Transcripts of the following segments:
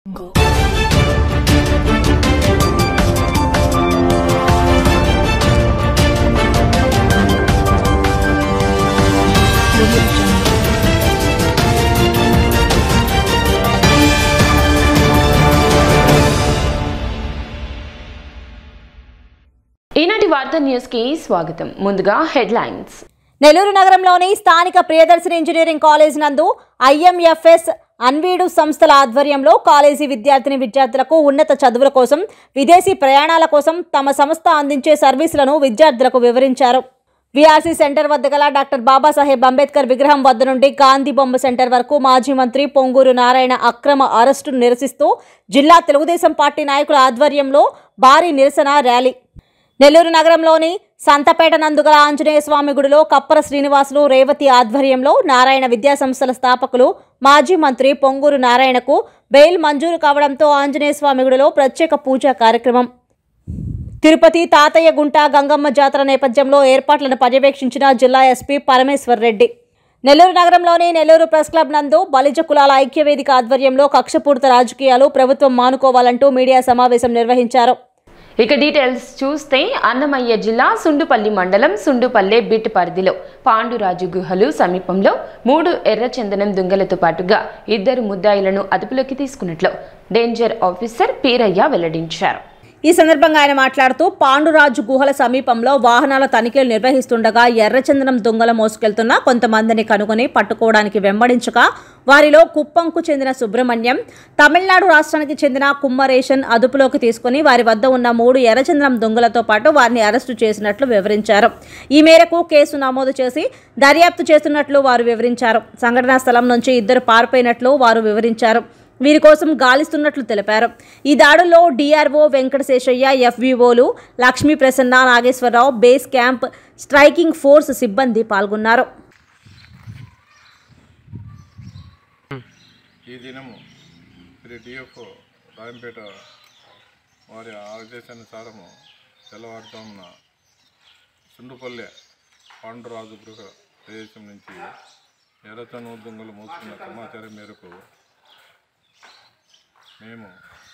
ఈనాటి వార్తా న్యూస్ కి స్వాగతం ముందుగా హెడ్లైన్స్ నెల్లూరు నగరంలోని స్థానిక ప్రియదర్శిని ఇంజనీరింగ్ కాలేజ్ నందు ఐఎంఎఫ్ఎస్ అన్వీడు సంస్థల ఆధ్వర్యంలో కాలేజీ విద్యార్థిని విద్యార్థులకు ఉన్నత చదువుల కోసం విదేశీ ప్రయాణాల కోసం తమ సంస్థ అందించే సర్వీసులను విద్యార్థులకు వివరించారు విఆర్సీ సెంటర్ వద్ద గల డాక్టర్ బాబాసాహెబ్ అంబేద్కర్ విగ్రహం వద్ద నుండి గాంధీ బొమ్మ సెంటర్ వరకు మాజీ మంత్రి పొంగూరు నారాయణ అక్రమ అరెస్టును నిరసిస్తూ జిల్లా తెలుగుదేశం పార్టీ నాయకుల ఆధ్వర్యంలో భారీ నిరసన ర్యాలీ నెల్లూరు నగరంలోని సంతపేట నందుగల ఆంజనేయ స్వామి గుడిలో కప్పర శ్రీనివాసులు రేవతి ఆధ్వర్యంలో నారాయణ విద్యా సంస్థల స్థాపకులు మాజీ మంత్రి పొంగూరు నారాయణకు బెయిల్ మంజూరు కావడంతో ఆంజనేయ స్వామి గుడిలో ప్రత్యేక పూజా కార్యక్రమం తిరుపతి తాతయ్య గుంట గంగమ్మ జాతర నేపథ్యంలో ఏర్పాట్లను పర్యవేక్షించిన జిల్లా ఎస్పీ పరమేశ్వర్ రెడ్డి నెల్లూరు నగరంలోని నెల్లూరు ప్రెస్ క్లబ్ నందు బలిజ కులాల ఐక్యవేదిక ఆధ్వర్యంలో కక్షపూరిత రాజకీయాలు ప్రభుత్వం మానుకోవాలంటూ మీడియా సమావేశం నిర్వహించారు ఇక డీటెయిల్స్ చూస్తే అన్నమయ్య జిల్లా సుండుపల్లి మండలం సుండుపల్లె బిట్ పరిధిలో పాండురాజు గుహలు సమీపంలో మూడు ఎర్రచందనం దుంగలతో పాటుగా ఇద్దరు ముద్దాయిలను అదుపులోకి తీసుకున్నట్లు డేంజర్ ఆఫీసర్ పీరయ్య వెల్లడించారు ఈ సందర్భంగా ఆయన మాట్లాడుతూ పాండురాజు గుహల సమీపంలో వాహనాల తనిఖీలు నిర్వహిస్తుండగా ఎర్రచందనం దొంగల మోసుకెళ్తున్న కొంతమందిని కనుగొని పట్టుకోవడానికి వెంబడించగా వారిలో కుప్పంకు చెందిన సుబ్రహ్మణ్యం తమిళనాడు రాష్ట్రానికి చెందిన కుమ్మరేషన్ అదుపులోకి తీసుకుని వారి వద్ద ఉన్న మూడు ఎర్రచందనం దొంగలతో పాటు వారిని అరెస్టు చేసినట్లు వివరించారు ఈ మేరకు కేసు నమోదు చేసి దర్యాప్తు చేస్తున్నట్లు వారు వివరించారు సంఘటనా స్థలం నుంచి ఇద్దరు పారిపోయినట్లు వారు వివరించారు వీరి కోసం గాలిస్తున్నట్లు తెలిపారు ఈ దాడుల్లో డిఆర్ఓ వెంకటశేషయ్య ఎఫ్విఓలు Lakshmi Prasanna Nageswara Rao base camp striking force సిబ్బంది పాల్గొన్నారు ఈ దినము శ్రీ డిఎఫ్ఓ రాయంపేట వారి ఆదేశానుసారము తెల్లవారుజామున సుండుపల్లె పాండురాజు గృహ ప్రదేశం నుంచి ఎర్రచను దొంగలు మోసుకున్న సమాచారం మేరకు మేము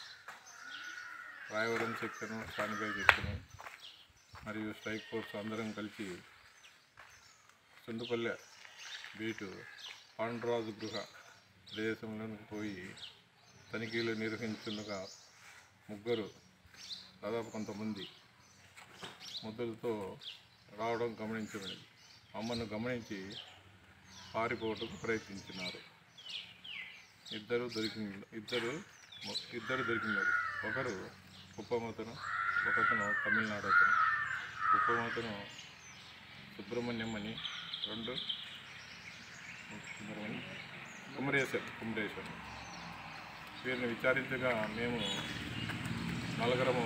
రాయవరం సెక్షన్ శానిపై సెక్షన్ మరియు స్ట్రైక్ ఫోర్స్ అందరం కలిసి సుండుపల్లె బీటు పాండురాజు గృహ ప్రదేశంలోకి పోయి తనిఖీలు నిర్వహించుండగా ముగ్గురు దాదాపు కొంతమంది ముద్దులతో రావడం గమనించబడింది మమ్మల్ని గమనించి పారిపోవటకు ప్రయత్నించినారు ఇద్దరు దొరికి ఇద్దరు ఇద్దరు దొరికినారు ఒకరు కుప్పమతను ఒకతను తమిళనాడు అతను కుప్పమతను సుబ్రహ్మణ్యం అని రెండు సుబ్రహ్మణ్యం కుమరేశ్వర్ కుమరేశ్వర్ వీరిని విచారించగా మేము నలుగురము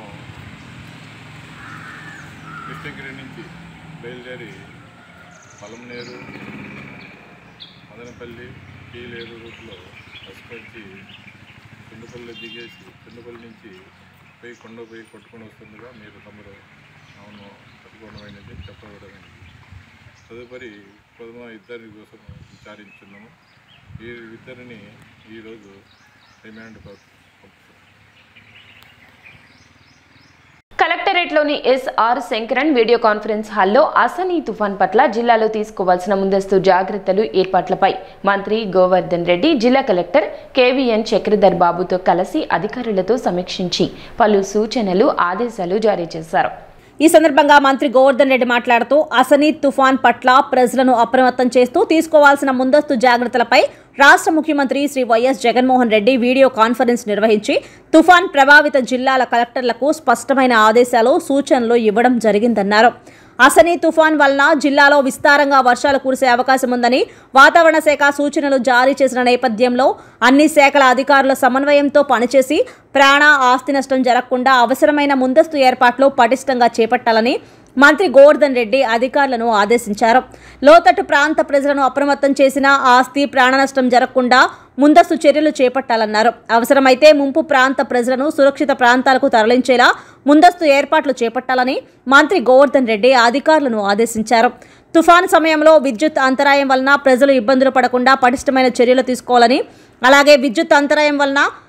కృష్ణగిరి నుంచి బయలుదేరి పలంనేరు మదనపల్లి కీలేరు రూట్లో బస్సుకొచ్చి చిండుపల్లి దిగేసి చిండుపల్లి నుంచి పోయి కొండ పోయి కొట్టుకొని వస్తుండగా మీరు తమరు అవును పట్టుకోవడం అయినది చెప్పబడమైనది తదుపరి పొద్దున ఇద్దరి కోసం విచారించున్నాము ఈ ఇద్దరిని ఈరోజు రిమాండ్ పంపుతాం కలెక్టరేట్లోని ఎస్ఆర్ శంకరన్ వీడియో కాన్ఫరెన్స్ హాల్లో అసనీ తుఫాన్ పట్ల జిల్లాలో తీసుకోవాల్సిన ముందస్తు జాగ్రత్తలు ఏర్పాట్లపై మంత్రి గోవర్ధన్ రెడ్డి జిల్లా కలెక్టర్ కేవీఎన్ చక్రధర్ బాబుతో కలిసి అధికారులతో సమీక్షించి పలు సూచనలు ఆదేశాలు జారీ చేశారు ఈ సందర్భంగా మంత్రి గోవర్ధన్ రెడ్డి మాట్లాడుతూ అసనీ తుఫాన్ పట్ల ప్రజలను అప్రమత్తం చేస్తూ తీసుకోవాల్సిన ముందస్తు జాగ్రత్తలపై రాష్ట్ర ముఖ్యమంత్రి Shri YS Jaganmohan Reddy video conference నిర్వహించి తుఫాన్ ప్రభావిత జిల్లాల కలెక్టర్లకు స్పష్టమైన ఆదేశాలు సూచనలు ఇవ్వడం జరిగిందన్నారు అసనీ తుఫాన్ వలన జిల్లాలో విస్తారంగా వర్షాలు కురిసే అవకాశం ఉందని వాతావరణ శాఖ సూచనలు జారీ చేసిన నేపథ్యంలో అన్ని శాఖల అధికారుల సమన్వయంతో పనిచేసి ప్రాణ ఆస్తి నష్టం జరగకుండా అవసరమైన ముందస్తు ఏర్పాట్లు పటిష్టంగా చేపట్టాలని మంత్రి గోవర్ధన్ రెడ్డి అధికారులను ఆదేశించారు లోతట్టు ప్రాంత ప్రజలను అప్రమత్తం చేసిన ఆస్తి ప్రాణ నష్టం జరగకుండా ముందస్తు చర్యలు చేపట్టాలన్నారు అవసరమైతే ముంపు ప్రాంత ప్రజలను సురక్షిత ప్రాంతాలకు తరలించేలా ముందస్తు ఏర్పాట్లు చేపట్టాలని మంత్రి గోవర్ధన్ రెడ్డి అధికారులను ఆదేశించారు తుఫాను సమయంలో విద్యుత్ అంతరాయం వలన ప్రజలు ఇబ్బందులు పడకుండా పటిష్టమైన చర్యలు తీసుకోవాలని అలాగే విద్యుత్ అంతరాయం వలన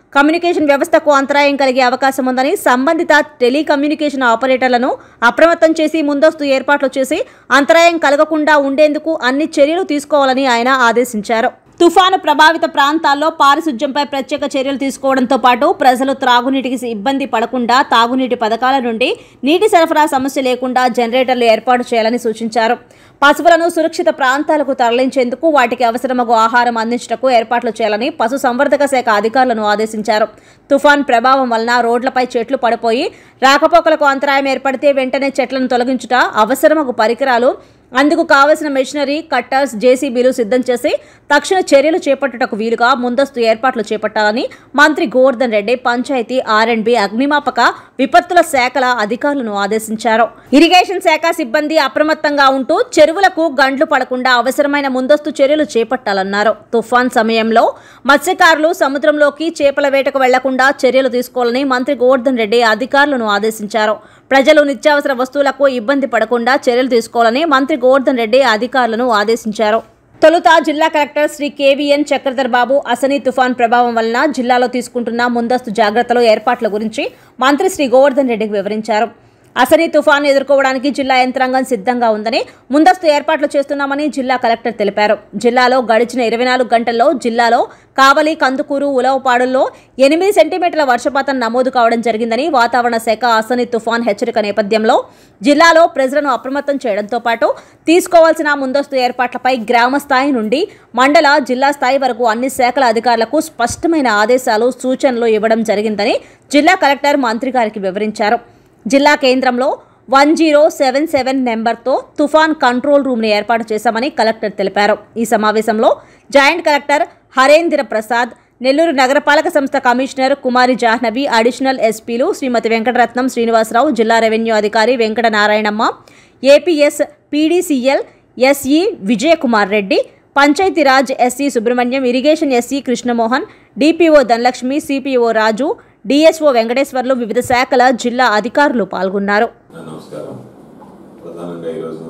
కమ్యూనికేషన్ వ్యవస్థకు అంతరాయం కలిగే అవకాశం ఉందని సంబంధిత టెలికమ్యూనికేషన్ ఆపరేటర్లను అప్రమత్తం చేసి ముందస్తు ఏర్పాట్లు చేసి అంతరాయం కలగకుండా ఉండేందుకు అన్ని చర్యలు తీసుకోవాలని ఆయన ఆదేశించారు తుఫాను ప్రభావిత ప్రాంతాల్లో పారిశుధ్యంపై ప్రత్యేక చర్యలు తీసుకోవడంతో పాటు ప్రజలు త్రాగునీటికి ఇబ్బంది పడకుండా తాగునీటి పథకాల నుండి నీటి సరఫరా సమస్య లేకుండా జనరేటర్లు ఏర్పాటు చేయాలని సూచించారు పశువులను సురక్షిత ప్రాంతాలకు తరలించేందుకు వాటికి అవసరమగు ఆహారం అందించటకు ఏర్పాట్లు చేయాలని పశు సంవర్ధక శాఖ అధికారులను ఆదేశించారు తుఫాన్ ప్రభావం వలన రోడ్లపై చెట్లు పడిపోయి రాకపోకలకు అంతరాయం ఏర్పడితే వెంటనే చెట్లను తొలగించుట అవసరమగు పరికరాలు అందుకు కావలసిన మెషినరీ కట్టర్స్ జేసీబీలు సిద్ధం చేసి తక్షణ చర్యలు చేపట్టుటకు వీలుగా ముందస్తు ఏర్పాట్లు చేపట్టాలని మంత్రి గోవర్ధన్ రెడ్డి పంచాయతీ ఆర్ఎండ్బి అగ్నిమాపక విపత్తుల శాఖల అధికారులను ఆదేశించారు ఇరిగేషన్ శాఖ సిబ్బంది అప్రమత్తంగా ఉంటూ చెరువులకు గండ్లు పడకుండా అవసరమైన ముందస్తు చర్యలు చేపట్టాలన్నారు తుఫాన్ సమయంలో మత్స్యకారులు సముద్రంలోకి చేపల వేటకు వెళ్లకుండా చర్యలు తీసుకోవాలని మంత్రి గోవర్ధన్ రెడ్డి అధికారులను ఆదేశించారు ప్రజలు నిత్యావసర వస్తువులకు ఇబ్బంది పడకుండా చర్యలు తీసుకోవాలని మంత్రి గోవర్ధన్ రెడ్డి అధికారులను ఆదేశించారు తొలుత జిల్లా కలెక్టర్ శ్రీ కేవీఎన్ చక్రధర్ బాబు అసనీ తుఫాన్ ప్రభావం వలన జిల్లాలో తీసుకుంటున్న ముందస్తు జాగ్రత్తలు ఏర్పాట్ల గురించి మంత్రి శ్రీ గోవర్ధన్ రెడ్డికి వివరించారు అసనీ తుఫాను ఎదుర్కోవడానికి జిల్లా యంత్రాంగం సిద్ధంగా ఉందని ముందస్తు ఏర్పాట్లు చేస్తున్నామని జిల్లా కలెక్టర్ తెలిపారు జిల్లాలో గడిచిన ఇరవై నాలుగు గంటల్లో జిల్లాలో కావలి కందుకూరు ఉలవపాడుల్లో ఎనిమిది సెంటీమీటర్ల వర్షపాతం నమోదు కావడం జరిగిందని వాతావరణ శాఖ అసనీ తుఫాన్ హెచ్చరిక నేపథ్యంలో జిల్లాలో ప్రజలను అప్రమత్తం చేయడంతో పాటు తీసుకోవాల్సిన ముందస్తు ఏర్పాట్లపై గ్రామ స్థాయి నుండి మండల జిల్లా స్థాయి వరకు అన్ని శాఖల అధికారులకు స్పష్టమైన ఆదేశాలు సూచనలు ఇవ్వడం జరిగిందని జిల్లా కలెక్టర్ మంత్రి గారికి వివరించారు జిల్లా కేంద్రంలో వన్ జీరో సెవెన్ సెవెన్ నెంబర్తో తుఫాన్ కంట్రోల్ రూమ్ను ఏర్పాటు చేశామని కలెక్టర్ తెలిపారు ఈ సమావేశంలో జాయింట్ కలెక్టర్ హరేంద్ర ప్రసాద్ నెల్లూరు నగరపాలక సంస్థ కమిషనర్ కుమారి జాహ్నవి అడిషనల్ ఎస్పీలు శ్రీమతి వెంకటరత్నం శ్రీనివాసరావు జిల్లా రెవెన్యూ అధికారి Venkata Narayanamma APS PDCL SE Vijay Kumar Reddy Panchayati Raj SC Subrahmanyam irrigation SC Krishna Mohan DPO Dhanalakshmi CPO Raju DSO Venkateswarlu వివిధ శాఖల జిల్లా అధికారులు పాల్గొన్నారు నా నమస్కారం ప్రధానంగా ఈరోజు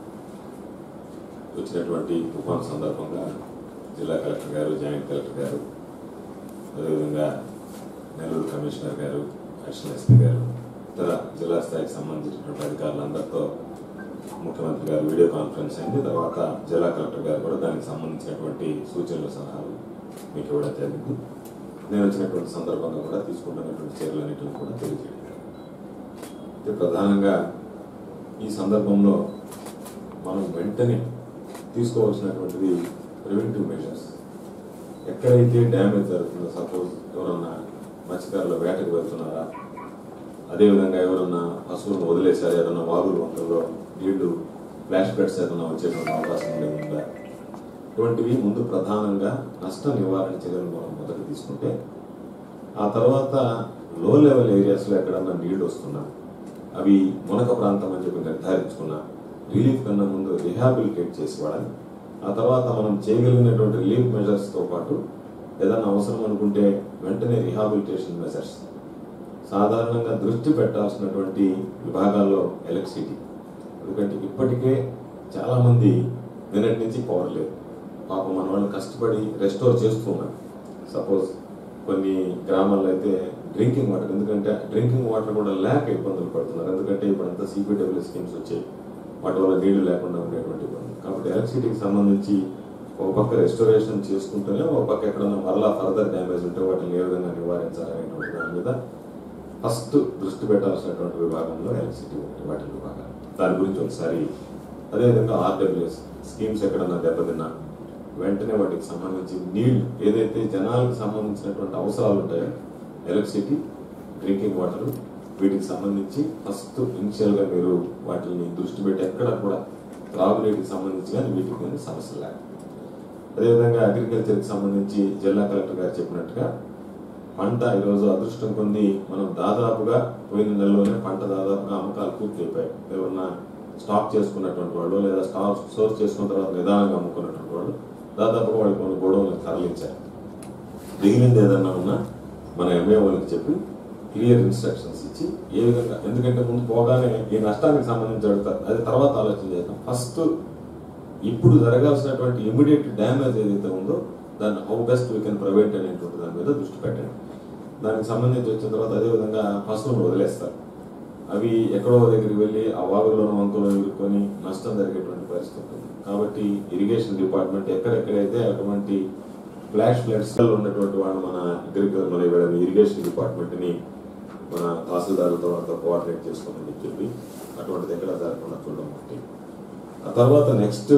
వచ్చినటువంటి తుఫాన్ సందర్భంగా జిల్లా కలెక్టర్ గారు జాయింట్ కలెక్టర్ గారు అదేవిధంగా నెల్లూరు కమిషనర్ గారు అడిషనల్ ఎస్పీ గారు ఇతర జిల్లా స్థాయికి సంబంధించినటువంటి అధికారులందరితో ముఖ్యమంత్రి గారు వీడియో కాన్ఫరెన్స్ అయింది తర్వాత జిల్లా కలెక్టర్ గారు కూడా దానికి సంబంధించినటువంటి సూచనలు సలహాలు మీకు ఇవ్వడం జరిగింది నేను వచ్చినటువంటి సందర్భంగా కూడా తీసుకుంటున్నటువంటి చర్యలన్నింటిని కూడా తెలియజేయడం జరిగింది. అయితే ప్రధానంగా ఈ సందర్భంలో మనం వెంటనే తీసుకోవాల్సినటువంటిది ప్రివెంటివ్ మెజర్స్ ఎక్కడైతే డ్యామేజ్ జరుగుతుందో సపోజ్ ఎవరన్నా మత్స్యకారుల వేటకు వెళ్తున్నారా అదేవిధంగా ఎవరన్నా పశువులను వదిలేశారు ఏదన్నా వాగులు వంకల్లో నీళ్లు ఫ్లాష్ బెడ్స్ ఏదన్నా వచ్చేటువంటి అవకాశం ఉండేది ఉందా ఇటువంటివి ముందు ప్రధానంగా నష్ట నివారణ చర్యలు మనం మొదట తీసుకుంటే ఆ తర్వాత లో లెవెల్ ఏరియాస్లో ఎక్కడన్నా నీళ్లు వస్తున్నా అవి మునక ప్రాంతం అని చెప్పి నిర్ధారించుకున్నా రిలీఫ్ కన్నా ముందు రిహాబిలిటేట్ చేసి వాడాలి ఆ తర్వాత మనం చేయగలిగినటువంటి రిలీఫ్ మెజర్స్తో పాటు ఏదన్నా అవసరం అనుకుంటే వెంటనే రిహాబిలిటేషన్ మెజర్స్ సాధారణంగా దృష్టి పెట్టాల్సినటువంటి విభాగాల్లో ఎలక్ట్రిసిటీ ఎందుకంటే ఇప్పటికే చాలామంది నిన్నటి నుంచి పవర్ లేదు పాపం మన వాళ్ళు కష్టపడి రెస్టోర్ చేస్తున్నారు సపోజ్ కొన్ని గ్రామాల్లో అయితే డ్రింకింగ్ వాటర్ ఎందుకంటే డ్రింకింగ్ వాటర్ కూడా లేక ఇబ్బందులు పడుతున్నారు ఎందుకంటే ఇప్పుడంతా సిబిడబ్ల్యూ స్కీమ్స్ వచ్చాయి వాటి వల్ల నీళ్లు లేకుండా ఉండేటువంటి ఇబ్బంది కాబట్టి ఎలక్ట్రిసిటీకి సంబంధించి ఒక పక్క రెస్టోరేషన్ చేసుకుంటూనే ఒక పక్క ఎక్కడన్నా మరలా ఫర్దర్ డ్యామేజ్ ఉంటే వాటిని ఏ విధంగా నివారించాలనేటువంటి దాని మీద ఫస్ట్ దృష్టి పెట్టాల్సినటువంటి విభాగంలో ఎలక్ట్రిసిటీ ఒకటి వాటి విభాగం దాని గురించి ఒకసారి అదేవిధంగా ఆర్డబ్ల్యూఎస్ స్కీమ్స్ ఎక్కడన్నా దెబ్బతిన్నా వెంటనే వాటికి సంబంధించి నీళ్లు ఏదైతే జనాలకు సంబంధించినటువంటి అవసరాలు ఉంటాయో ఎలక్ట్రిసిటీ డ్రింకింగ్ వాటర్ వీటికి సంబంధించి ఫస్ట్ ఇనిషియల్గా మీరు వాటిని దృష్టి పెట్టి ఎక్కడ కూడా త్రాగునీటికి సంబంధించి కానీ వీటికి కానీ సమస్యలు లేవు అదేవిధంగా అగ్రికల్చర్కి సంబంధించి జిల్లా కలెక్టర్ గారు చెప్పినట్టుగా పంట ఈరోజు అదృష్టం పొంది మనం దాదాపుగా పోయిన నెలలోనే పంట దాదాపుగా అమ్మకాలు పూర్తి అయిపోయాయి ఎవరన్నా స్టాక్ చేసుకున్నటువంటి వాళ్ళు లేదా స్టాక్ సోర్స్ చేసుకున్న తర్వాత నిదానంగా అమ్ముకున్నటువంటి వాళ్ళు దాదాపుగా వాళ్ళు కొన్ని గోడౌన్లకు తరలించారు మిగిలింది ఏదన్నా ఉన్నా మన ఎంఏ వాళ్ళకి చెప్పి క్లియర్ ఇన్స్ట్రక్షన్స్ ఇచ్చి ఏ విధంగా ఎందుకంటే ముందు పోగానే ఈ నష్టానికి సంబంధించి అడుగుతారు అది తర్వాత ఆలోచన చేద్దాం ఫస్ట్ ఇప్పుడు జరగాల్సినటువంటి ఇమీడియట్ డ్యామేజ్ ఏదైతే ఉందో దాన్ని how best we can prevent అనేటువంటి దాని మీద దృష్టి పెట్టండి దానికి సంబంధించి వచ్చిన తర్వాత అదేవిధంగా పశువులను వదిలేస్తారు అవి ఎక్కడో దగ్గరికి వెళ్ళి ఆ వాగుల్లోనూ వంకలో ఇరుక్కొని నష్టం జరిగేటువంటి పరిస్థితి ఉంటుంది కాబట్టి ఇరిగేషన్ డిపార్ట్మెంట్ ఎక్కడెక్కడైతే అటువంటి ఫ్లాష్ ఫ్లడ్స్ ఉన్నటువంటి వాళ్ళు మన అగ్రికల్చర్ మన ఇక్కడ ఇరిగేషన్ డిపార్ట్మెంట్ ని మన తహసీల్దారులతో అంతా కోఆర్డినేట్ చేసుకోమని చెప్పి అటువంటిది ఎక్కడ జరగకుండా చూడడం ఒకటి ఆ తర్వాత నెక్స్ట్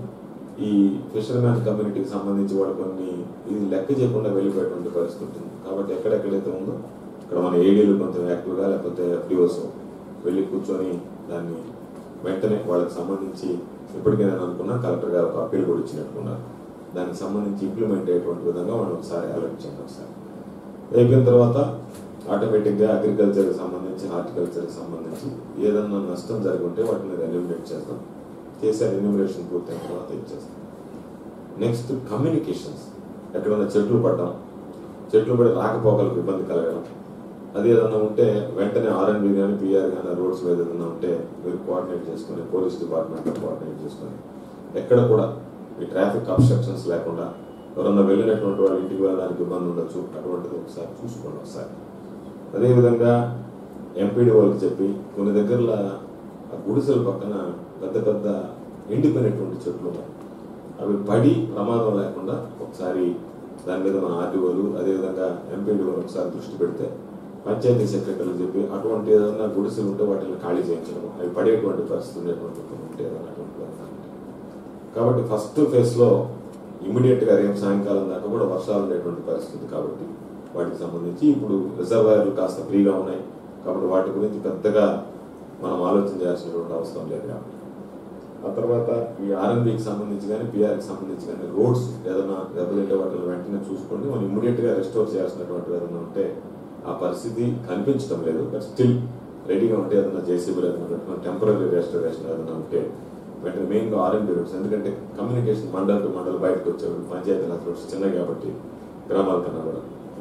ఈ ఫిషర్మ్యాన్ కమ్యూనిటీకి సంబంధించి వాళ్ళు కొన్ని ఇది లెక్క చేయకుండా వెళ్ళిపోయేటువంటి పరిస్థితి ఉంటుంది కాబట్టి ఎక్కడెక్కడైతే ఉందో ఇక్కడ మన ఏడీలు కొంచెం యాక్టివ్గా లేకపోతే ఎఫ్డిఓస్ వెళ్ళి కూర్చొని దాన్ని వెంటనే వాళ్ళకి సంబంధించి ఇప్పటికే నేను అనుకున్నా కలెక్టర్ గారు ఒక అప్పీల్ కూడా ఇచ్చినట్టున్నారు దానికి సంబంధించి ఇంప్లిమెంట్ అయ్యేటువంటి విధంగా మనం ఒకసారి ఆలోచించండి ఒకసారి అయిపోయిన తర్వాత ఆటోమేటిక్గా అగ్రికల్చర్కి సంబంధించి హార్టికల్చర్కి సంబంధించి ఏదన్నా నష్టం జరిగి ఉంటే వాటిని ఎలిమినేట్ చేస్తాం చేసే ఎలిమినేషన్ పూర్తయిన తర్వాత ఇచ్చేస్తాం నెక్స్ట్ కమ్యూనికేషన్స్ ఎక్కడైనా చెట్లు పడ్డం చెట్లు పడి రాకపోకలకు ఇబ్బంది కలగడం అది ఏదన్నా ఉంటే వెంటనే ఆర్ఎన్బి కానీ పిఆర్ కానీ రోడ్స్ మీద ఏదన్నా ఉంటే మీరు కోఆర్డినేట్ చేసుకొని పోలీస్ డిపార్ట్మెంట్ కోఆర్డినేట్ చేసుకొని ఎక్కడ కూడా ఈ ట్రాఫిక్ అబ్స్ట్రక్షన్స్ లేకుండా ఎవరన్నా వెళ్ళినటువంటి వాళ్ళు ఇంటికి వెళ్ళడానికి ఇబ్బంది ఉండొచ్చు అటువంటిది ఒకసారి చూసుకోండి ఒకసారి అదేవిధంగా ఎంపీడీ వాళ్ళకి చెప్పి కొన్ని దగ్గరలో ఆ గుడిసెల పక్కన పెద్ద పెద్ద ఎండిపోయినటువంటి చెట్లు ఉన్నాయి అవి పడి ప్రమాదం లేకుండా ఒకసారి దాని మీద మన ఆర్డీఓలు అదేవిధంగా ఎంపీడీ వాళ్ళు ఒకసారి దృష్టి పెడితే పంచాయతీ సెక్రటరీలు చెప్పి అటువంటి ఏదైనా గుడిసెలు ఉంటే వాటిని ఖాళీ చేయించడం అవి పడేటువంటి పరిస్థితి ఉండేటువంటి ఉంటే ఏదైనా అటువంటి ఏదైనా ఉంటే. కాబట్టి ఫస్ట్ ఫేజ్ లో ఇమీడియట్ గా రేపు సాయంకాలం దాకా కూడా వర్షాలు ఉండేటువంటి పరిస్థితి కాబట్టి వాటికి సంబంధించి ఇప్పుడు రిజర్వాయర్లు కాస్త ఫ్రీగా ఉన్నాయి కాబట్టి వాటి గురించి పెద్దగా మనం ఆలోచన చేయాల్సినటువంటి అవసరం లేదు కాబట్టి ఆ తర్వాత ఈ ఆర్ఎన్బికి సంబంధించి కానీ పిఆర్కి సంబంధించి కానీ రోడ్స్ ఏదైనా దెబ్బతింటే వాటిని వెంటనే చూసుకోండి మనం ఇమీడియట్ గా రెస్టోర్ చేయాల్సినటువంటి ఏదైనా ఉంటే ఆ పరిస్థితి కనిపించడం లేదు బట్ స్టిల్ రెడీగా ఉంటే ఏదైనా జేసీబీలు ఏదైనా పెట్టుకుని టెంపరీ రెస్టోరేషన్ ఏదైనా ఉంటే వెంటనే మెయిన్గా ఆర్ఎన్బి రోడ్స్ ఎందుకంటే కమ్యూనికేషన్ మండల్ టు మండల్ బయటకు వచ్చేవాళ్ళు పంచాయతీ రోడ్స్ చిన్నవి కాబట్టి గ్రామాల కన్నా కూడా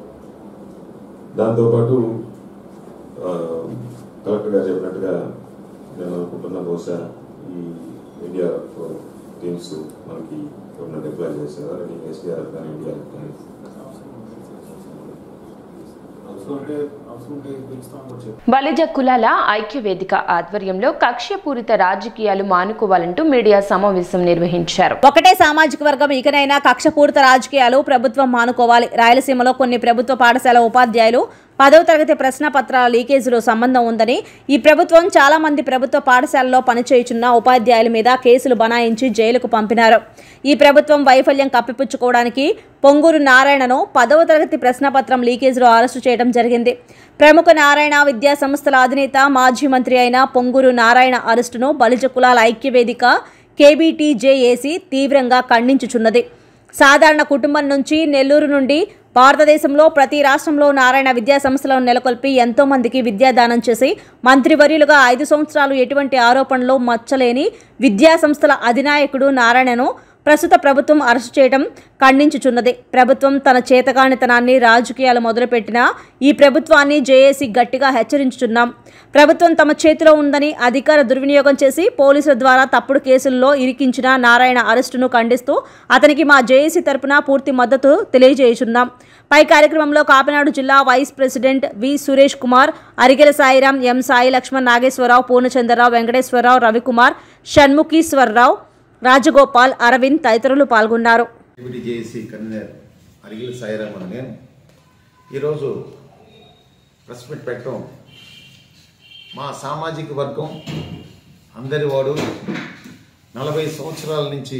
దాంతోపాటు ఆ, కలెక్టర్ గారు చెప్పినట్టుగా నేను అనుకుంటున్నా బహుశా ఈ ఇండియా టీమ్స్ మనకి ఎవరైనా డిప్లాయ్ చేశారు అని ఎస్డిఆర్ఎఫ్ కానీ ఇండియాఎఫ్ కానీ అవసరం ఉంటే అవసరం ఉంటే పిలుస్తామని కూడా చెప్పారు బలిజ కులాల ఐక్య వేదిక ఆధ్వర్యంలో కక్ష్యపూరిత రాజకీయాలు మానుకోవాలంటూ మీడియా సమావేశం నిర్వహించారు ఒకటే సామాజిక వర్గం ఇకనైనా కక్షపూరిత రాజకీయాలు ప్రభుత్వం మానుకోవాలి రాయలసీమలో కొన్ని ప్రభుత్వ పాఠశాల ఉపాధ్యాయులు పదవ తరగతి ప్రశ్న పత్రాల లీకేజీలో సంబంధం ఉందని ఈ ప్రభుత్వం చాలా మంది ప్రభుత్వ పాఠశాలలో పనిచేయుచున్న ఉపాధ్యాయుల మీద కేసులు బనాయించి జైలుకు పంపినారు ఈ ప్రభుత్వం వైఫల్యం కప్పిపుచ్చుకోవడానికి పొంగూరు నారాయణను పదవ తరగతి ప్రశ్నపత్రం లీకేజీలో అరెస్టు చేయడం జరిగింది ప్రముఖ నారాయణ విద్యా సంస్థల అధినేత మాజీ మంత్రి అయిన పొంగూరు నారాయణ అరెస్టును బలిజ కులాల ఐక్యవేదిక కేబీటీజేఏసీ తీవ్రంగా ఖండించుచున్నది సాధారణ కుటుంబం నుంచి నెల్లూరు నుండి భారతదేశంలో ప్రతి రాష్ట్రంలో నారాయణ విద్యా సంస్థలను నెలకొల్పి ఎంతో మందికి విద్యాదానం చేసి మంత్రివర్యులుగా ఐదు సంవత్సరాలు ఎటువంటి ఆరోపణలు మచ్చలేని విద్యా సంస్థల అధినాయకుడు నారాయణను ప్రస్తుత ప్రభుత్వం అరెస్టు చేయడం ఖండించుచున్నది ప్రభుత్వం తన చేతకానితనాన్ని రాజకీయాలు మొదలుపెట్టినా ఈ ప్రభుత్వాన్ని జేఏసీ గట్టిగా హెచ్చరించుచున్నాం ప్రభుత్వం తమ చేతిలో ఉందని అధికార దుర్వినియోగం చేసి పోలీసుల ద్వారా తప్పుడు కేసుల్లో ఇరికించిన నారాయణ అరెస్టును ఖండిస్తూ అతనికి మా జేఏసీ తరపున పూర్తి మద్దతు తెలియజేయుచున్నాం పై కార్యక్రమంలో కాకినాడ జిల్లా vice president V Suresh Kumar Arigela Sairam M Sai Lakshman Nageswara Rao Purnachandra Rao Venkateswara Rao Ravi Kumar Shanmukheswara Rao Rajagopal Aravind తదితరులు పాల్గొన్నారు deputy JAC convener Arigela Sairam అని నేను ఈరోజు ప్రెస్ మీట్ పెట్టడం మా సామాజిక వర్గం అందరి వాడు నలభై సంవత్సరాల నుంచి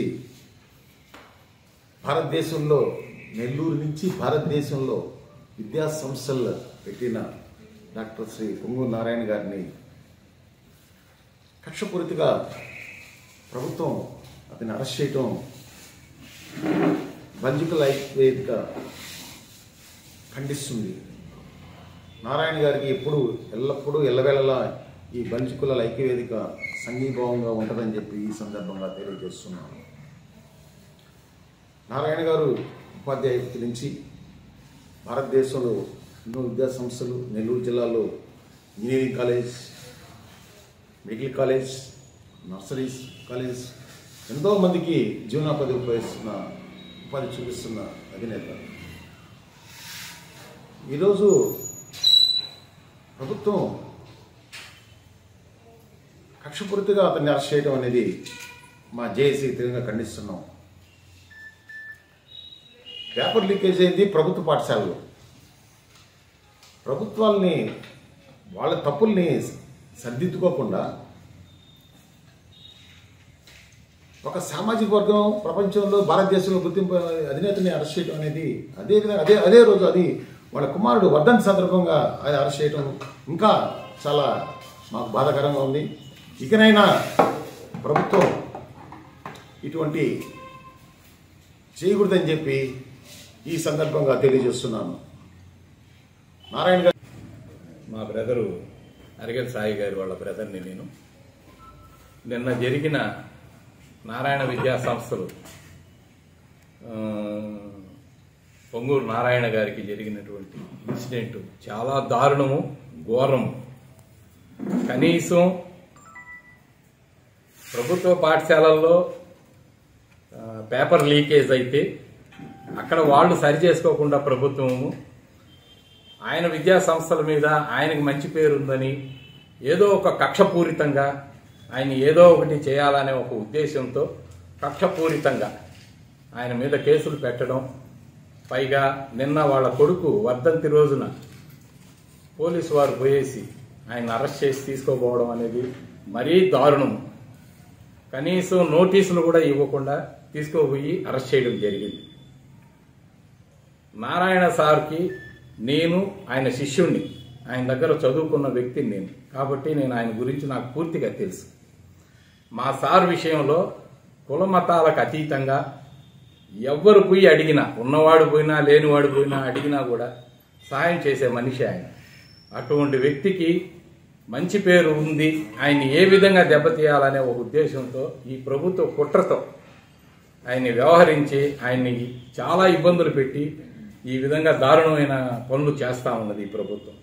భారతదేశంలో నెల్లూరు నుంచి భారతదేశంలో విద్యా సంస్థలు పెట్టిన డాక్టర్ శ్రీ పొంగు నారాయణ గారిని కక్షపూరితగా ప్రభుత్వం అతన్ని అరెస్ట్ చేయటం బంజికల ఐక్యవేదిక ఖండిస్తుంది నారాయణ గారికి ఎప్పుడు ఎల్లప్పుడూ ఎల్లవేళలా ఈ బంజికుల ఐక్యవేదిక సంఘీభావంగా ఉంటుందని చెప్పి ఈ సందర్భంగా తెలియజేస్తున్నాను నారాయణ గారు ఉపాధ్యాయ వృత్తి నుంచి భారతదేశంలో ఎన్నో విద్యా సంస్థలు నెల్లూరు జిల్లాలో engineering college medical college nurseries college ఎంతో మందికి జీవనోపాధి ఉపయోగిస్తున్న ఉపాధి చూపిస్తున్న అధినేత ఈరోజు ప్రభుత్వం కక్షపూర్తిగా అతన్ని అరెస్ట్ చేయడం అనేది మా జేఏసీ తీవ్రంగా ఖండిస్తున్నాం పేపర్ లీకేజ్ అయింది ప్రభుత్వ పాఠశాలలో ప్రభుత్వాల్ని వాళ్ళ తప్పుల్ని సరిదిద్దుకోకుండా ఒక సామాజిక వర్గం ప్రపంచంలో భారతదేశంలో గుర్తింపు అధినేతని అరెస్ట్ చేయడం అనేది అదే విధంగా అదే అదే రోజు అది వాళ్ళ కుమారుడు వర్ధంతి సందర్భంగా అది అరెస్ట్ చేయడం ఇంకా చాలా మాకు బాధాకరంగా ఉంది ఇకనైనా ప్రభుత్వం ఇటువంటి చేయకూడదని చెప్పి ఈ సందర్భంగా తెలియజేస్తున్నాను నారాయణ గారు మా బ్రదరు అరిగల్ సాయి గారి వాళ్ళ బ్రదర్ని నేను నిన్న జరిగిన నారాయణ విద్యా సంస్థలు ఆ, పొంగూరు నారాయణ గారికి జరిగినటువంటి ఇన్సిడెంట్ చాలా దారుణము ఘోరము కనీసం ప్రభుత్వ పాఠశాలల్లో ఆ, పేపర్ లీకేజ్ అయితే అక్కడ వాళ్ళు సరి చేసుకోకుండా ప్రభుత్వము ఆయన విద్యా సంస్థల మీద ఆయనకి మంచి పేరు ఉందని ఏదో ఒక కక్షపూరితంగా ఆయన ఏదో ఒకటి చేయాలనే ఒక ఉద్దేశంతో కక్షపూరితంగా ఆయన మీద కేసులు పెట్టడం పైగా నిన్న వాళ్ళ కొడుకు వర్ధంతి రోజున పోలీసు వారు పోయేసి ఆయన అరెస్ట్ చేసి తీసుకోపోవడం అనేది మరీ దారుణం కనీసం నోటీసులు కూడా ఇవ్వకుండా తీసుకోపోయి అరెస్ట్ చేయడం జరిగింది నారాయణ సార్కి నేను ఆయన శిష్యుణ్ణి ఆయన దగ్గర చదువుకున్న వ్యక్తిని నేను కాబట్టి నేను ఆయన గురించి నాకు పూర్తిగా తెలుసు మా సార్ విషయంలో కుల మతాలకు అతీతంగా ఎవ్వరు పోయి అడిగినా ఉన్నవాడు పోయినా లేనివాడు పోయినా అడిగినా కూడా సహాయం చేసే మనిషి ఆయన అటువంటి వ్యక్తికి మంచి పేరు ఉంది ఆయన్ని ఏ విధంగా దెబ్బతీయాలనే ఒక ఉద్దేశంతో ఈ ప్రభుత్వ కుట్రతో ఆయన్ని వ్యవహరించి ఆయన్ని చాలా ఇబ్బందులు పెట్టి ఈ విధంగా దారుణమైన పనులు చేస్తా ఉన్నది ఈ ప్రభుత్వం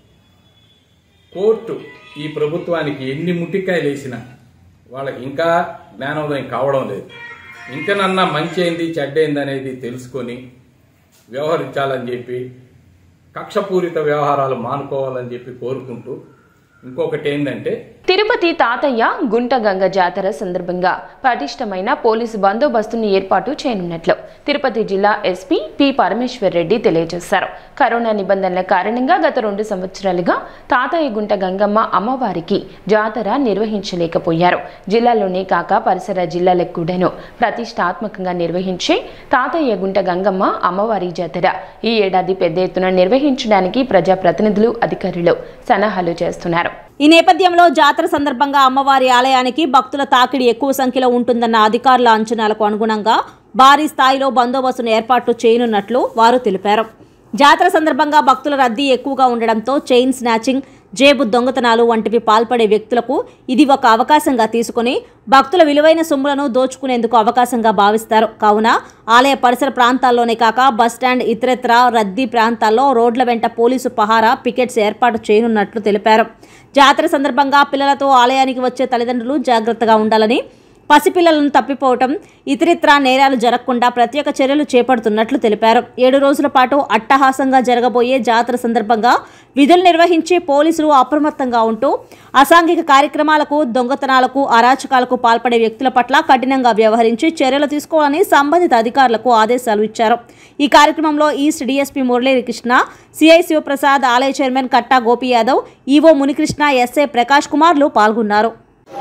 కోర్టు ఈ ప్రభుత్వానికి ఎన్ని ముట్టికాయలు వేసినా వాళ్ళకి ఇంకా జ్ఞానోదయం కావడం లేదు ఇంకనన్నా మంచి అయింది చెడ్డైంది అనేది తెలుసుకొని వ్యవహరించాలని చెప్పి కక్షపూరిత వ్యవహారాలు మానుకోవాలని చెప్పి కోరుకుంటూ ఇంకొకటి ఏంటంటే తిరుపతి తాతయ్య గుంటగంగ జాతర సందర్భంగా పటిష్టమైన పోలీసు బందోబస్తును ఏర్పాటు చేయనున్నట్లు తిరుపతి జిల్లా ఎస్పీ పి పరమేశ్వర్ రెడ్డి తెలియజేశారు కరోనా నిబంధనల కారణంగా గత రెండు సంవత్సరాలుగా తాతయ్య గుంట గంగమ్మ అమ్మవారికి జాతర నిర్వహించలేకపోయారు జిల్లాలోనే కాక పరిసర జిల్లాలకు కూడాను ప్రతిష్టాత్మకంగా నిర్వహించే తాతయ్య గుంట గంగమ్మ అమ్మవారి జాతర ఈ ఏడాది పెద్ద ఎత్తున నిర్వహించడానికి ప్రజాప్రతినిధులు అధికారులు సన్నాహాలు చేస్తున్నారు ఈ నేపథ్యంలో జాతర సందర్భంగా అమ్మవారి ఆలయానికి భక్తుల తాకిడి ఎక్కువ సంఖ్యలో ఉంటుందన్న అధికారుల అంచనాలకు అనుగుణంగా భారీ స్థాయిలో బందోబస్తును ఏర్పాట్లు చేయనున్నట్లు వారు తెలిపారు జాతర సందర్భంగా భక్తుల రద్దీ ఎక్కువగా ఉండడంతో చైన్ స్నాచింగ్ జేబు దొంగతనాలు వంటివి పాల్పడే వ్యక్తులకు ఇది ఒక అవకాశంగా తీసుకుని భక్తుల విలువైన సొమ్ములను దోచుకునేందుకు అవకాశంగా భావిస్తారు కావున ఆలయ పరిసర ప్రాంతాల్లోనే కాక బస్టాండ్ ఇతరత్ర రద్దీ ప్రాంతాల్లో రోడ్ల వెంట పోలీసు పహారా పికెట్స్ ఏర్పాటు చేయనున్నట్లు తెలిపారు జాతర సందర్భంగా పిల్లలతో ఆలయానికి వచ్చే తల్లిదండ్రులు జాగ్రత్తగా ఉండాలని పసిపిల్లలను తప్పిపోవటం ఇతరిత్రా నేరాలు జరగకుండా ప్రత్యేక చర్యలు చేపడుతున్నట్లు తెలిపారు ఏడు రోజుల పాటు అట్టహాసంగా జరగబోయే జాతర సందర్భంగా విధులు నిర్వహించే పోలీసులు అప్రమత్తంగా ఉంటూ అసాంఘిక కార్యక్రమాలకు దొంగతనాలకు అరాచకాలకు పాల్పడే వ్యక్తుల పట్ల కఠినంగా వ్యవహరించి చర్యలు తీసుకోవాలని సంబంధిత అధికారులకు ఆదేశాలు ఇచ్చారు ఈ కార్యక్రమంలో east DSP Murali Krishna CI Siva Prasad ఆలయ chairman Katta Gopi Yadav EO Muni Krishna SI Prakash కుమార్లు పాల్గొన్నారు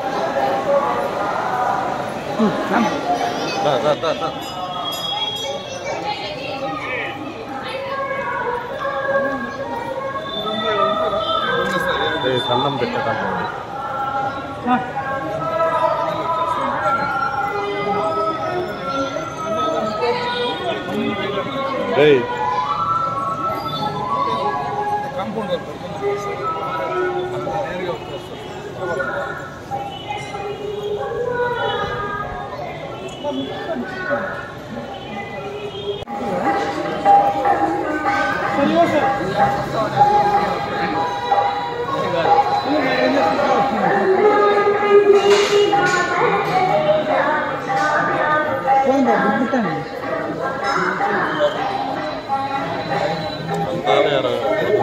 కన్నం పెట్టడం అంతా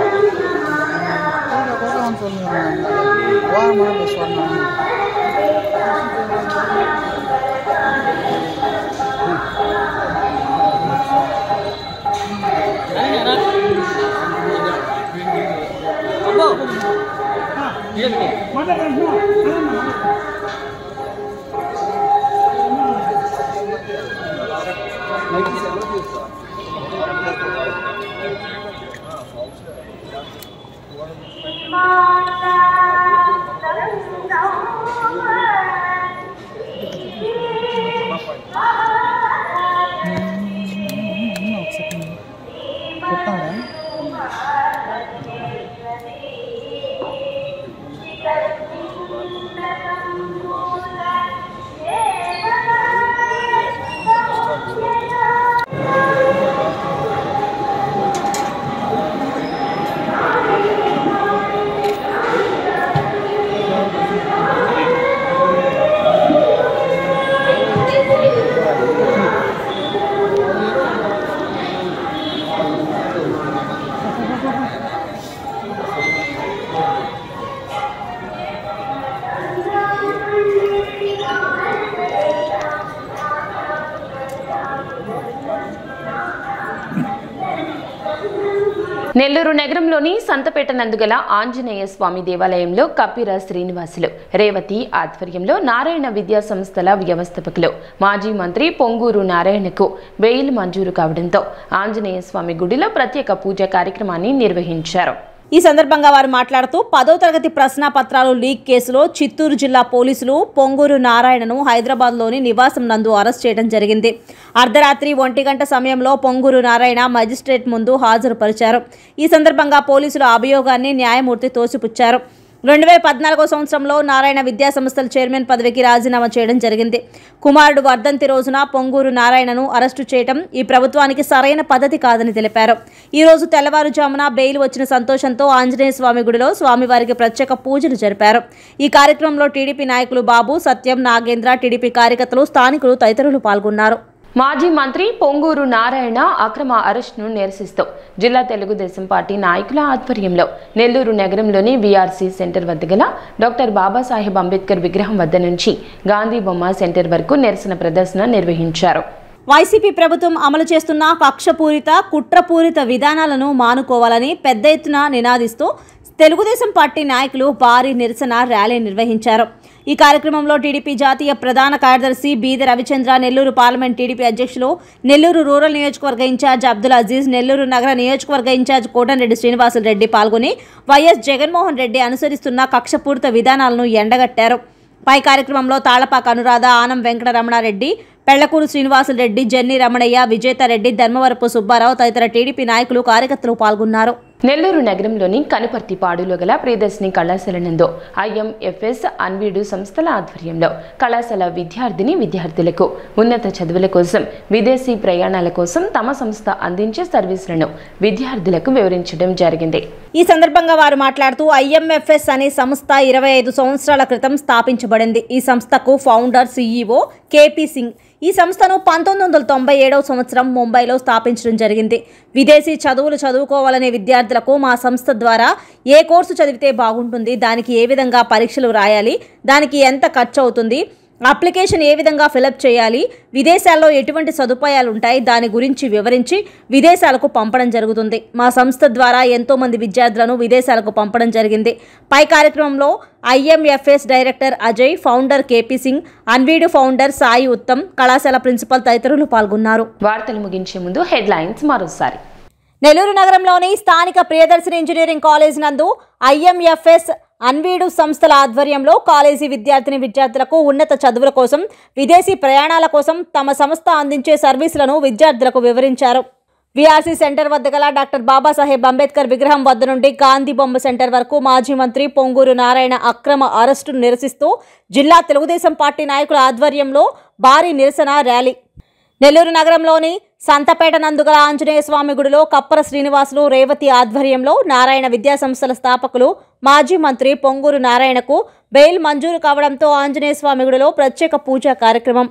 నెల్లూరు నగరంలోని సంతపేట నందుగల ఆంజనేయ స్వామి దేవాలయంలో కపిర శ్రీనివాసులు రేవతి ఆధ్వర్యంలో నారాయణ విద్యా సంస్థల వ్యవస్థాపకులు మాజీ మంత్రి పొంగూరు నారాయణకు బెయిల్ మంజూరు కావడంతో ఆంజనేయ స్వామి గుడిలో ప్రత్యేక పూజ కార్యక్రమాన్ని నిర్వహించారు ఈ సందర్భంగా వారు మాట్లాడుతూ పదో తరగతి ప్రశ్న పత్రాలు లీక్ కేసులో చిత్తూరు జిల్లా పోలీసులు పొంగూరు నారాయణను హైదరాబాద్లోని నివాసం నందు అరెస్ట్ చేయడం జరిగింది అర్ధరాత్రి ఒంటి గంట సమయంలో పొంగూరు నారాయణ మజిస్ట్రేట్ ముందు హాజరుపరిచారు ఈ సందర్భంగా పోలీసులు అభియోగాన్ని న్యాయమూర్తి తోసిపుచ్చారు రెండు వేల పద్నాలుగో సంవత్సరంలో నారాయణ విద్యా సంస్థల చైర్మన్ పదవికి రాజీనామా చేయడం జరిగింది కుమారుడు వర్ధంతి రోజున పొంగూరు నారాయణను అరెస్టు చేయడం ఈ ప్రభుత్వానికి సరైన పద్ధతి కాదని తెలిపారు ఈ రోజు తెల్లవారుజామున బెయిల్ వచ్చిన సంతోషంతో ఆంజనేయ స్వామి గుడిలో స్వామివారికి ప్రత్యేక పూజలు జరిపారు ఈ కార్యక్రమంలో టీడీపీ నాయకులు బాబు సత్యం నాగేంద్ర టీడీపీ కార్యకర్తలు స్థానికులు తదితరులు పాల్గొన్నారు మాజీ మంత్రి పొంగూరు నారాయణ అక్రమ అరెస్టును నిరసిస్తూ జిల్లా తెలుగుదేశం పార్టీ నాయకుల ఆధ్వర్యంలో నెల్లూరు నగరంలోని వీఆర్సీ సెంటర్ వద్ద గల డాక్టర్ బాబాసాహెబ్ అంబేద్కర్ విగ్రహం వద్ద నుంచి గాంధీ బొమ్మ సెంటర్ వరకు నిరసన ప్రదర్శన నిర్వహించారు వైసీపీ ప్రభుత్వం అమలు చేస్తున్న కక్షపూరిత కుట్రపూరిత విధానాలను మానుకోవాలని పెద్ద ఎత్తున నినాదిస్తూ తెలుగుదేశం పార్టీ నాయకులు భారీ నిరసన ర్యాలీ నిర్వహించారు ఈ కార్యక్రమంలో టీడీపీ జాతీయ ప్రధాన కార్యదర్శి బీద రవిచంద్ర నెల్లూరు పార్లమెంట్ టీడీపీ అధ్యక్షులు నెల్లూరు రూరల్ నియోజకవర్గ ఇన్ఛార్జ్ అబ్దుల్ అజీజ్ నెల్లూరు నగర నియోజకవర్గ ఇన్ఛార్జ్ కోటంరెడ్డి శ్రీనివాసులు రెడ్డి పాల్గొని వైఎస్ జగన్మోహన్ రెడ్డి అనుసరిస్తున్న కక్షపూరిత విధానాలను ఎండగట్టారు పై కార్యక్రమంలో తాళపాక అనురాధ ఆనం వెంకటరమణారెడ్డి పెళ్లకూరు శ్రీనివాసులరెడ్డి జెన్ని రమణయ్య విజేతారెడ్డి ధర్మవరపు సుబ్బారావు తదితర టీడీపీ నాయకులు కార్యకర్తలు పాల్గొన్నారు నెల్లూరు నగరంలోని కనుపర్తి పాడులో గల ప్రియదర్శిని కళాశాల నందు ఐఎంఎఫ్ఎస్ అన్వీడు సంస్థల ఆధ్వర్యంలో కళాశాల విద్యార్థిని విద్యార్థులకు ఉన్నత చదువుల కోసం విదేశీ ప్రయాణాల కోసం తమ సంస్థ అందించే సర్వీసులను విద్యార్థులకు వివరించడం జరిగింది ఈ సందర్భంగా వారు మాట్లాడుతూ ఐఎంఎఫ్ఎస్ అనే సంస్థ ఇరవై ఐదు సంవత్సరాల క్రితం స్థాపించబడింది ఈ సంస్థకు ఫౌండర్ సీఈఓ కేపీ సింగ్ ఈ సంస్థను పంతొమ్మిది వందల తొంభై ఏడవ సంవత్సరం ముంబైలో స్థాపించడం జరిగింది విదేశీ చదువులు చదువుకోవాలనే విద్యార్థులకు మా సంస్థ ద్వారా ఏ కోర్సు చదివితే బాగుంటుంది దానికి ఏ విధంగా పరీక్షలు రాయాలి దానికి ఎంత ఖర్చు అవుతుంది అప్లికేషన్ ఏ విధంగా ఫిలప్ చేయాలి విదేశాల్లో ఎటువంటి సదుపాయాలు ఉంటాయి దాని గురించి వివరించి విదేశాలకు పంపడం జరుగుతుంది మా సంస్థ ద్వారా ఎంతో మంది విద్యార్థులను విదేశాలకు పంపడం జరిగింది పై కార్యక్రమంలో IMFS director Ajay founder KP Singh అన్వీడు ఫౌండర్ సాయి ఉత్తమ్ కళాశాల ప్రిన్సిపల్ తదితరులు పాల్గొన్నారు వార్తలు ముగించే ముందు హెడ్లైన్స్ మరోసారి నెల్లూరు నగరంలోని స్థానిక ప్రియదర్శిని ఇంజనీరింగ్ కాలేజ్ నందు ఐఎంఎఫ్ఎస్ అన్వీడు సంస్థల ఆధ్వర్యంలో కాలేజీ విద్యార్థిని విద్యార్థులకు ఉన్నత చదువుల కోసం విదేశీ ప్రయాణాల కోసం తమ సంస్థ అందించే సర్వీసులను విద్యార్థులకు వివరించారు విఆర్సీ సెంటర్ వద్ద గల డాక్టర్ బాబాసాహెబ్ అంబేద్కర్ విగ్రహం వద్ద నుండి గాంధీ బొమ్మ సెంటర్ వరకు మాజీ మంత్రి పొంగూరు నారాయణ అక్రమ అరెస్టును నిరసిస్తూ జిల్లా తెలుగుదేశం పార్టీ నాయకుల ఆధ్వర్యంలో భారీ నిరసన ర్యాలీ నెల్లూరు నగరంలోని సంతపేట నందుగల ఆంజనేయ స్వామి గుడిలో కప్పర శ్రీనివాసులు రేవతి ఆధ్వర్యంలో నారాయణ విద్యా సంస్థల స్థాపకులు మాజీ మంత్రి పొంగూరు నారాయణకు బెయిల్ మంజూరు కావడంతో ఆంజనేయ స్వామి గుడిలో ప్రత్యేక పూజా కార్యక్రమం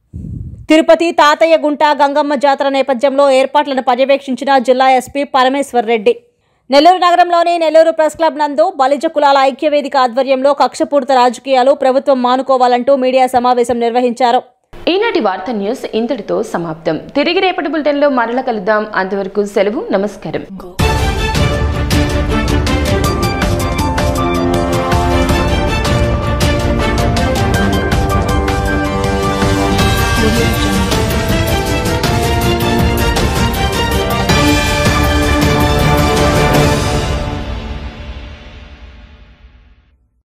తిరుపతి తాతయ్య గుంట గంగమ్మ జాతర నేపథ్యంలో ఏర్పాట్లను పర్యవేక్షించిన జిల్లా ఎస్పీ పరమేశ్వర్ రెడ్డి నెల్లూరు నగరంలోని నెల్లూరు ప్రెస్ క్లబ్ నందు బలిజ కులాల ఐక్యవేదిక ఆధ్వర్యంలో కక్షపూరిత రాజకీయాలు ప్రభుత్వం మానుకోవాలంటూ మీడియా సమావేశం నిర్వహించారు ఈనాటి వార్త న్యూస్ ఇంతటితో సమాప్తం తిరిగి రేపటి బులెటిన్లో మరల కలుద్దాం అంతవరకు సెలవు నమస్కారం